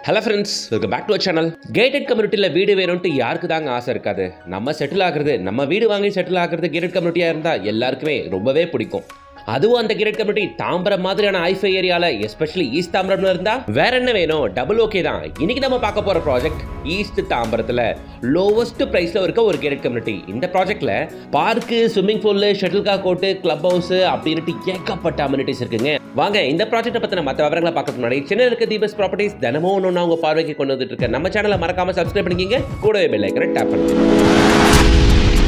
hello friends welcome back to channel gated கம்யூனிட்டியில் வீடு வேணும்ட்டு யாருக்கு தாங்க ஆசை இருக்காது நம்ம செட்டில் ஆகுறது நம்ம வீடு வாங்கி செட்டில் ஆகுறது கேட்டட் கம்யூனிட்டியாக இருந்தால் எல்லாருக்குமே ரொம்பவே பிடிக்கும் அதுவும் அந்த கிரேட் கம்யூனிட்டி தாம்பரம் மாதிரியான ஐஃபை ஏரியால எஸ்பெஷலி ஈஸ்ட் தாம்பரம்ல இருந்தா வேற என்ன வேணும் டபுள் ஓகே தான் இன்னைக்கு நம்ம பார்க்க போற ப்ராஜெக்ட் ஈஸ்ட் தாம்பரத்துல லோவஸ்ட் பிரைஸ்ல இருக்க ஒரு கேரட் கம்யூனிட்டி இந்த ப்ராஜெக்ட்ல பார்க்கு ஸ்விம்மிங் பூல் ஷட்டில்கா கோர்ட்டு கிளப் ஹவுஸ் அப்படின்ட்டு ஏகப்பட்ட அம்யூனிட்டிஸ் இருக்குங்க வாங்க இந்த ப்ராஜெக்ட்டை பத்தின மற்ற விவரங்களை பார்க்க முன்னாடி சென்னையில் இருக்க தீபஸ் ப்ராப்பர்ட்டிஸ் தினமும் ஒன்று உங்க பார்வைக்கு கொண்டு வந்துட்டு இருக்க நம்ம சேனலை மறக்காம சப்ஸ்கிரைப் பண்ணிக்கிங்க கூடவே பெல் ஐக்கனை டேப் பண்ணுங்க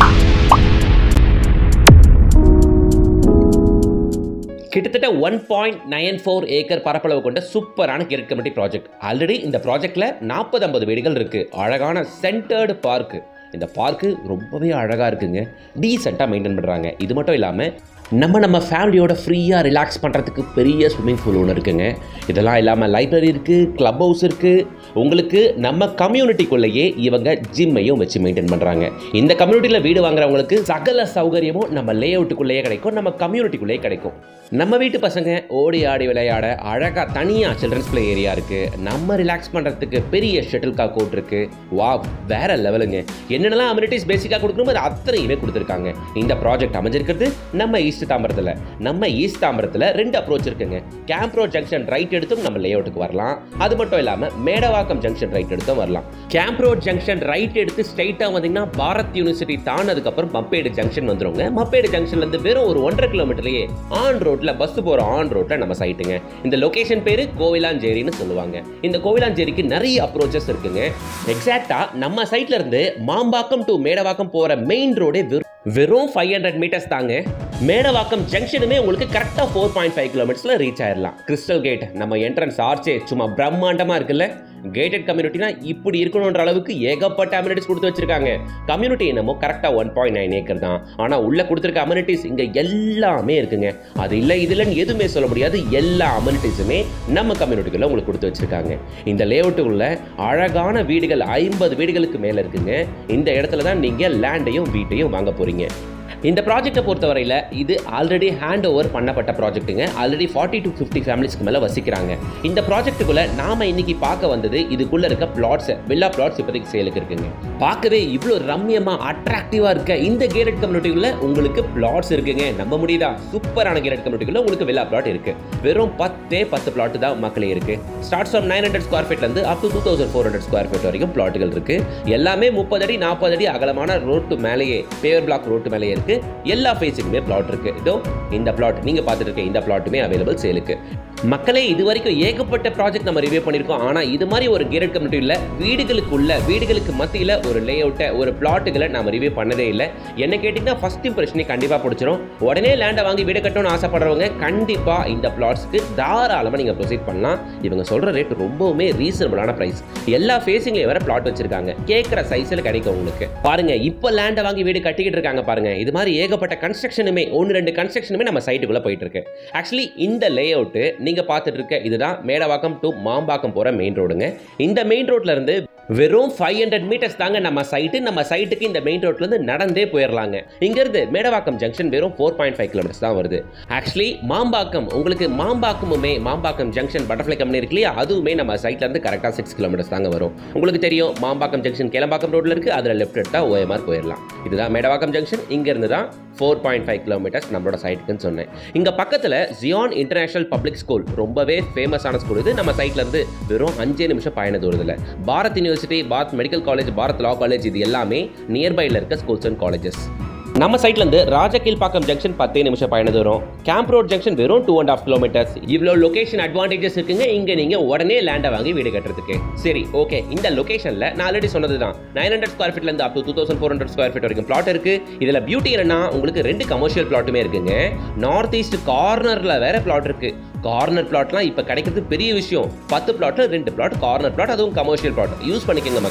கிட்டத்தட்ட one point nine four acre பரப்பளவு கொண்ட சூப்பரான கிரேட் கமிட்டி ப்ராஜெக்ட் ஆல்ரெடி இந்த ப்ராஜெக்ட்ல நாற்பது ஐம்பது வீடுகள் இருக்கு அழகான சென்டர்டு பார்க்கு இந்த பார்க்கு ரொம்பவே அழகாக இருக்குங்க டீசெண்டாக மெயின்டைன் பண்ணுறாங்க இது மட்டும் இல்லாமல் நம்ம நம்ம ஃபேமிலியோட ஃப்ரீயாக ரிலாக்ஸ் பண்ணுறதுக்கு பெரிய ஸ்விம்மிங் பூல் ஒன்று இருக்குங்க இதெல்லாம் இல்லாமல் லைப்ரரி இருக்குது க்ளப் ஹவுஸ் இருக்குது உங்களுக்கு நம்ம கம்யூனிட்டிக்குள்ளேயே இவங்க ஜிம்மையும் வச்சு மெயின்டைன் பண்ணுறாங்க இந்த கம்யூனிட்டியில் வீடு வாங்குறவங்களுக்கு சகல சௌகரியமும் நம்ம லே அவுட்டுக்குள்ளேயே கிடைக்கும் நம்ம கம்யூனிட்டிக்குள்ளேயே கிடைக்கும் நம்ம வீட்டு பசங்க ஓடி ஆடி விளையாட அழகாக தனியாக சில்ட்ரன்ஸ் ப்ளே ஏரியா இருக்குது நம்ம ரிலாக்ஸ் பண்ணுறதுக்கு பெரிய ஷட்டில் கா கோட் இருக்குது வா வேற லெவலுங்க என்னென்னலாம் அம்யூனிட்டிஸ் பேசிக்காக கொடுக்கணுமோ அது அத்தனையுமே கொடுத்துருக்காங்க இந்த ப்ராஜெக்ட் அமைஞ்சிருக்கிறது நம்ம ஈஸ்ட் தாம்பரத்தில் நம்ம ஈஸ்ட் தாம்பரத்தில் ரெண்டு அப்ரோச் இருக்குங்க கேம்ப் ரோட் ஜங்ஷன் ரைட் எடுத்தும் நம்ம லே அவுட்டுக்கு வரலாம் அது மட்டும் இல்லாமல் மேடவாக்கம் ஜங்ஷன் ரைட் எடுத்தும் வரலாம் கேம்ப் ரோட் ஜங்ஷன் ரைட் எடுத்து ஸ்ட்ரைட்டாக வந்தீங்கன்னா பாரத் யூனிவர்சிட்டி தானதுக்கப்புறம் மப்பேடு ஜங்ஷன் வந்துருங்க மப்பேடு ஜங்ஷன்லேருந்து வெறும் ஒரு ஒன்றரை கிலோமீட்டர்லேயே ஆன் ரோட்டில் பஸ் போகிற ஆன் ரோட்டில் நம்ம சைட்டுங்க இந்த லொகேஷன் பேர் கோவிலாஞ்சேரின்னு சொல்லுவாங்க இந்த கோவிலாஞ்சேரிக்கு நிறைய அப்ரோச்சஸ் இருக்குங்க எக்ஸாக்டாக நம்ம சைட்ல இருந்து மாம்பாக்கம் டு மேடவாக்கம் போகிற மெயின் ரோடே வெறும் வெறும் ஃபைவ் ஹண்ட்ரட் மீட்டர்ஸ் தாங்க மேடவாக்கம் ஜங்ஷனுமே உங்களுக்கு கரெக்டாக ஃபோர் பாயிண்ட் ஃபைவ் கிலோமீட்டர்ஸில் ரீச் ஆயிடலாம் கிறிஸ்டல் கேட் நம்ம என்ட்ரன்ஸ் ஆர்ச்சே சும்மா பிரம்மாண்டமாக இருக்குல்ல கேட்டட் கம்யூனிட்டினா இப்படி இருக்கணுன்ற அளவுக்கு ஏகப்பட்ட அம்யூனிட்டிஸ் கொடுத்து வச்சிருக்காங்க கம்யூனிட்டி என்னமோ கரெக்டாக ஒன் பாயிண்ட் நைன் ஏக்கர் தான் ஆனால் உள்ள கொடுத்துருக்க அம்யூனிட்டிஸ் இங்கே எல்லாமே இருக்குங்க அது இல்லை இதுலன்னு எதுவுமே சொல்ல முடியாது எல்லா அம்யூனிட்டிஸுமே நம்ம கம்யூனிட்டிக்குள்ள உங்களுக்கு கொடுத்து வச்சிருக்காங்க இந்த லேஅவுட்டுக்குள்ள அழகான வீடுகள் ஐம்பது வீடுகளுக்கு மேலே இருக்குங்க இந்த இடத்துல தான் நீங்கள் லேண்டையும் வீட்டையும் வாங்க போறீங்க இந்த ப்ராஜெக்ட்டை பொறுத்தவரையில் இது ஆல்ரெடி ஹேண்ட் ஓவர் பண்ணப்பட்ட ப்ராஜெக்ட்டுங்க ஆல்ரெடி ஃபார்ட்டி டு ஃபிஃப்டி ஃபேமிலிஸ்க்கு மேலே வசிக்கிறாங்க இந்த ப்ராஜெக்ட்டுக்குள்ளே நாம இன்னைக்கு பார்க்க வந்தது இதுக்குள்ளே இருக்க பிளாட்ஸ் வில்லா பிளாட்ஸ் இப்போதைக்கு சேலுக்கு இருக்குங்க பார்க்கவே இவ்வளோ ரம்யமாக அட்ராக்டிவாக இருக்க இந்த கேரட் கம்யூனிட்டிக்குள்ள உங்களுக்கு பிளாட்ஸ் இருக்குங்க நம்ப முடியுதா சூப்பரான கேரட் கம்யூனிட்டிக்குள்ள உங்களுக்கு வில்லா பிளாட் இருக்கு வெறும் பத்தே பத்து பிளாட் தான் மக்களே இருக்கு starts from nine hundred square ஃபீட்லேருந்து up to two thousand four hundred square feet வரைக்கும் பிளாட்டுகள் இருக்கு எல்லாமே முப்பது அடி நாற்பது அடி அகலமான ரோட்டு மேலேயே பேவர் பிளாக் ரோட்டு மேலேயே இருக்கு எல்லா ஃபேஸுக்குமே பிளாட் இருக்கு இதோ இந்த பிளாட் நீங்க பார்த்துட்டு இருக்க இந்த பிளாட்டுமே அவைலபிள் சேலுக்கு மக்களே இது வரைக்கும் ஏகப்பட்ட ப்ராஜெக்ட் நம்ம ரிவ்யூ பண்ணியிருக்கோம் ஆனால் இது மாதிரி ஒரு கேரட் கம்யூனிட்டியில் வீடுகளுக்குள்ள வீடுகளுக்கு மத்தியில் ஒரு லே அவுட்டை ஒரு பிளாட்டுகளை நம்ம ரிவ்யூ பண்ணதே இல்லை என்ன கேட்டிங்கன்னா ஃபர்ஸ்ட் இம்ப்ரெஷனே கண்டிப்பாக பிடிச்சிரும் உடனே லேண்டை வாங்கி வீடு கட்டணும்னு ஆசைப்படுறவங்க கண்டிப்பாக இந்த பிளாட்ஸ்க்கு தாராளமாக நீங்கள் ப்ரொசீட் பண்ணலாம் இவங்க சொல்கிற ரேட் ரொம்பவுமே ரீசனபிளான ப்ரைஸ் எல்லா ஃபேஸிங்லேயும் வேற பிளாட் வச்சிருக்காங்க கேட்குற சைஸில் கிடைக்கும் உங்களுக்கு பாருங்க இப்போ லேண்டை வாங்கி வீடு கட்டிக்கிட்டு இருக்காங்க பாருங்க இது மாதிரி ஏகப்பட்ட கன்ஸ்ட்ரக்ஷனுமே ஒன்று ரெண்டு கன்ஸ்ட்ரக்ஷனுமே நம்ம சைட்டுக்குள்ளே போயிட்டு இருக்கு ஆக்சுவலி இந்த லே அவுட்டு நீங்கள் பார்த்துட்டு இருக்க இதுதான் மேடவாக்கம் டு மாம்பாக்கம் போகிற மெயின் ரோடுங்க இந்த மெயின் ரோட்ல இருந்து வெறும் ஃபைவ் ஹண்ட்ரட் மீட்டர்ஸ் தாங்க நம்ம சைட்டு நம்ம சைட்டுக்கு இந்த மெயின் ரோட்லேருந்து நடந்தே போயிடலாங்க இங்கேருந்து மேடவாக்கம் ஜங்ஷன் வெறும் ஃபோர் பாயிண்ட் ஃபைவ் கிலோமீட்டர்ஸ் தான் வருது ஆக்சுவலி மாம்பாக்கம் உங்களுக்கு மாம்பாக்கமுமே மாம்பாக்கம் ஜங்ஷன் பட்டர்ஃப்ளை கம்பெனி இருக்கு இல்லையா அதுவுமே நம்ம சைட்லேருந்து கரெக்டாக சிக்ஸ் கிலோமீட்டர்ஸ் தாங்க வரும் உங்களுக்கு தெரியும் மாம்பாக்கம் ஜங்ஷன் கேளம்பாக்கம் ரோட்டில் இருக்குது அதில் லெஃப்ட் எடுத்தால் ஓஎம்ஆர் போயிடலாம் இதுதான் மேடவாக்கம் ஜங்ஷன் இங்கேருந்து தான் ஃபோர் பாயிண்ட் ஃபைவ் கிலோமீட்டர்ஸ் நம்மளோட சைட்டுக்குன்னு சொன்னேன் இங்கே பக்கத்தில் ஜியான் இன்டர்நேஷனல் பப்ளிக் ஸ்கூல் ரொம்பவே ஃபேமஸான ஸ்கூல் இது நம்ம சைட்லேருந்து வெறும் அஞ்சே நிமிஷம் பயண தூரத்தில் Bharat university Bharat medical college Bharat law college இது எல்லாமே நியர்பையில் இருக்க ஸ்கூல்ஸ் அண்ட் காலேஜஸ் நம்ம சைட்லேருந்து ராஜகீழ்பாக்கம் ஜங்ஷன் பத்தே நிமிஷம் பயணம் தூரம் கேம்ப் ரோட் ஜங்ஷன் வெறும் டூ அண்ட் ஆஃப் கிலோமீட்டர்ஸ் இவ்வளோ லொகேஷன் அட்வான்டேஜஸ் இருக்குங்க இங்கே நீங்கள் உடனே லேண்டை வாங்கி வீடு கட்டுறதுக்கு சரி ஓகே இந்த லொகேஷனில் நான் ஆல்ரெடி சொன்னது தான் நைன் ஹண்ட்ரட் ஸ்கொயர் ஃபீட்லேருந்து up to two thousand four hundred square feet வரைக்கும் பிளாட் இருக்கு இதில் பியூட்டி என்னன்னா உங்களுக்கு ரெண்டு கமர்ஷியல் பிளாட்டுமே இருக்குங்க நார்த் ஈஸ்ட் கார்னரில் வேற பிளாட் இருக்கு கார்னர் பிளாட்லாம் இப்போ கிடைக்கிறது பெரிய விஷயம் பத்து பிளாட்ல ரெண்டு பிளாட் கார்னர் பிளாட் அதுவும் கமர்ஷியல் பிளாட் யூஸ் பண்ணிக்கோங்க மக்களே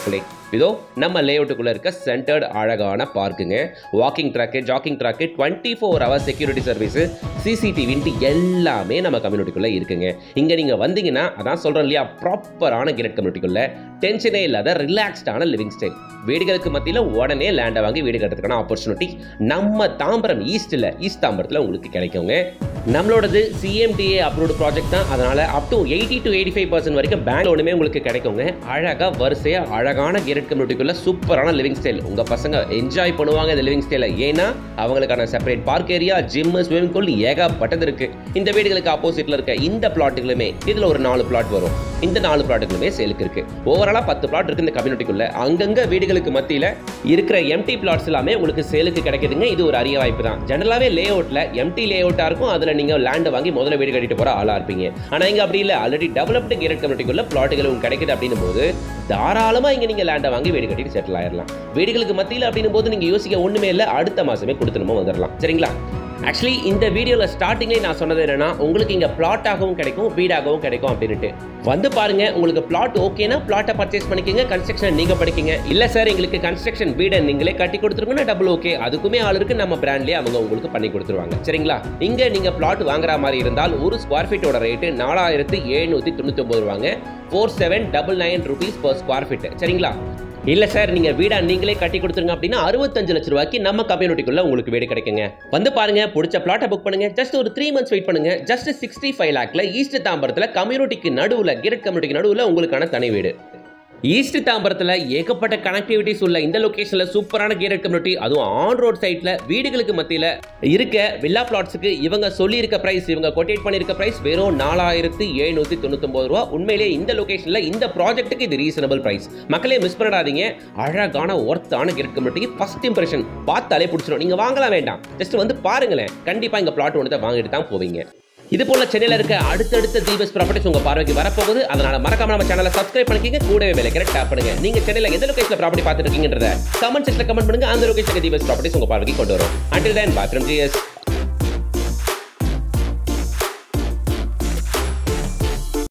இதோ நம்ம லேஅவுட்டுக்குள்ளே இருக்க சென்டர்ட் அழகான பார்க்குங்க walking track jogging track twenty four hour security service சிசிடிவின்ட்டு எல்லாமே நம்ம கம்யூனிட்டிக்குள்ளே இருக்குங்க இங்கே நீங்கள் வந்தீங்கன்னா அதான் சொல்கிறோம் இல்லையா ப்ராப்பரான கிரேட் கம்யூனிட்டிக்குள்ளே டென்ஷனே இல்லாத ரிலாக்ஸ்டான லிவிங் ஸ்டைல் வீடுகளுக்கு மத்தியில் உடனே லேண்டை வாங்கி வீடு கட்டுறதுக்கான ஆப்பர்ச்சுனிட்டி நம்ம தாம்பரம் ஈஸ்ட்டில் ஈஸ்ட் தாம்பரத்தில் உங்களுக்கு கிடைக்குங்க நம்மளோடது சிஎம்டிஏ அப்ரூவ்டு ப்ராஜெக்ட் தான் அதனால் up to eighty to eighty five percent வரைக்கும் பேங்க் லோனுமே உங்களுக்கு கிடைக்குங்க அழகாக வரிசையாக அழகான கிரேட் கம்யூனிட்டிக்குள்ள சூப்பரான லிவிங் ஸ்டைல் உங்கள் பசங்க என்ஜாய் பண்ணுவாங்க இந்த லிவிங் ஸ்டைலை ஏன்னா அவங்களுக்கான separate park area gym swimming pool ஏகப்பட்டது இருக்கு இந்த வீடுகளுக்கு ஆப்போசிட்ல இருக்க இந்த பிளாட்டுகளுமே இதில் ஒரு நாலு பிளாட் வரும் இந்த நாலு பிளாட்டுகளுமே சேலுக்கு இருக்கு ஓவராலாக பத்து பிளாட் இருக்கு இந்த கம்யூனிட்டிக்குள்ள அங்கங்க வீடுகளுக்கு மத்தியில் இருக்கிற எம்டி பிளாட்ஸ் எல்லாமே உங்களுக்கு சேலுக்கு கிடைக்குதுங்க இது ஒரு அரிய வாய்ப்பு தான் ஜெனரலாகவே லே அவுட்ல எம்டி லே அவுட்டாக இருக்கும் அதில் நீங்கள் லேண்டை வாங்கி முதல்ல வீடு கட்டிட்டு போகிற ஆளாக இருப்பீங்க ஆனால் இங்கே அப்படி இல்லை ஆல்ரெடி டெவலப்டு கேரட் கம்யூனிட்டிக்குள்ள பிளாட்டுகள் உங்களுக்கு கிடைக்குது அப்படின்னும் போது தாராளமாக இங்கே நீங்கள் லேண்டை வாங்கி வீடு கட்டிட்டு செட்டில் ஆயிடலாம் வீடுகளுக்கு மத்தியில் அப்படின்னும் போது நீங்கள் யோசிக்க ஒன்றுமே இல்லை அடுத்த மாதமே கொடுத்துணுமோ வந்துடலாம் சரிங்களா ஆக்சுவலி இந்த வீடியோவில் ஸ்டார்டிங்லேயே நான் சொன்னது என்னன்னா உங்களுக்கு இங்கே பிளாட்டாகவும் கிடைக்கும் வீடாகவும் கிடைக்கும் அப்படின்ட்டு வந்து பாருங்க உங்களுக்கு பிளாட் ஓகேனா பிளாட்டை பர்ச்சேஸ் பண்ணிக்கோங்க கன்ஸ்ட்ரக்ஷன் நீங்கள் படிக்கீங்க இல்லை சார் எங்களுக்கு கன்ஸ்ட்ரக்ஷன் வீடை நீங்களே கட்டி கொடுத்துருங்கன்னா டபுள் ஓகே அதுக்குமே ஆள் இருக்கு நம்ம பிராண்ட்லேயே அவங்க உங்களுக்கு பண்ணி கொடுத்துருவாங்க சரிங்களா இங்கே நீங்கள் பிளாட் வாங்குற மாதிரி இருந்தால் ஒரு ஸ்கொயர் ஃபீட்டோட ரேட்டு நாலாயிரத்து எழுநூற்றி தொண்ணூற்றி ஒம்பது ரூபாங்க four seven double nine rupees per square feet சரிங்களா இல்லை சார் நீங்கள் வீடா நீங்களே கட்டி கொடுத்துருங்க அப்படின்னா அறுபத்தஞ்சு லட்ச ரூபாய்க்கு நம்ம கம்யூனிட்டிக்குள்ள உங்களுக்கு வீடு கிடைக்குங்க வந்து பாருங்க பிடிச்ச பிளாட்டை புக் பண்ணுங்க ஜஸ்ட் ஒரு த்ரீ மந்த்ஸ் வெயிட் பண்ணுங்க ஜஸ்ட் சிக்ஸ்டி ஃபைவ் லேக்ல ஈஸ்ட் தாம்பரத்தில் கம்யூனிட்டிக்கு நடுவில் கிரட் கம்யூனிட்டிக்கு நடுவில் உங்களுக்கான தனி வீடு ஈஸ்ட் தாம்பரத்தில் ஏகப்பட்ட கனெக்டிவிட்டிஸ் உள்ள இந்த லொகேஷனில் சூப்பரான கேரட் கம்யூனிட்டி அதுவும் ஆன் ரோட் சைட்டில் வீடுகளுக்கு மத்தியில் இருக்க வில்லா பிளாட்ஸுக்கு இவங்க சொல்லியிருக்க பிரைஸ் இவங்க கொட்டேட் பண்ணியிருக்க பிரைஸ் வெறும் நாலாயிரத்து எழுநூற்றி தொண்ணூத்தொம்பது ரூபா உண்மையிலே இந்த லொகேஷனில் இந்த ப்ராஜெக்ட்டுக்கு இது ரீசனபிள் பிரைஸ் மக்களே மிஸ் பண்ணிடாதீங்க அழகான ஒர்த்தான கேரட் கம்யூனிட்டி ஃபர்ஸ்ட் இம்ப்ரெஷன் பார்த்தாலே பிடிச்சிடும் நீங்கள் வாங்கலாம் வேண்டாம் ஜஸ்ட் வந்து பாருங்களேன் கண்டிப்பாக இங்கே பிளாட் ஒன்று தான் வாங்கிட்டு தான் போவீங்க இது போல சென்னையில் இருக்க அடுத்தடுத்த தீபஸ் ப்ராப்பர்ட்டிஸ் உங்க பார்வைக்கு வரப்போகுது அதனால மறக்காம நம்ம சேனலை சப்ஸ்கிரைப் பண்ணிக்கங்க கூடவே வேலை டேப் பண்ணுங்க நீங்க சென்னையில் எந்த லொகேஷன்ல ப்ராப்பர்ட்டி பார்த்துட்டு இருக்கீங்கன்றத கமெண்ட் செக்ஷன்ல கமெண்ட் பண்ணுங்க அந்த லொகேஷனுக்கு தீபஸ் ப்ராப்பர்ட்டிஸ் உங்க பார்வைக்கு கொண்டு வரும் until then bye from GS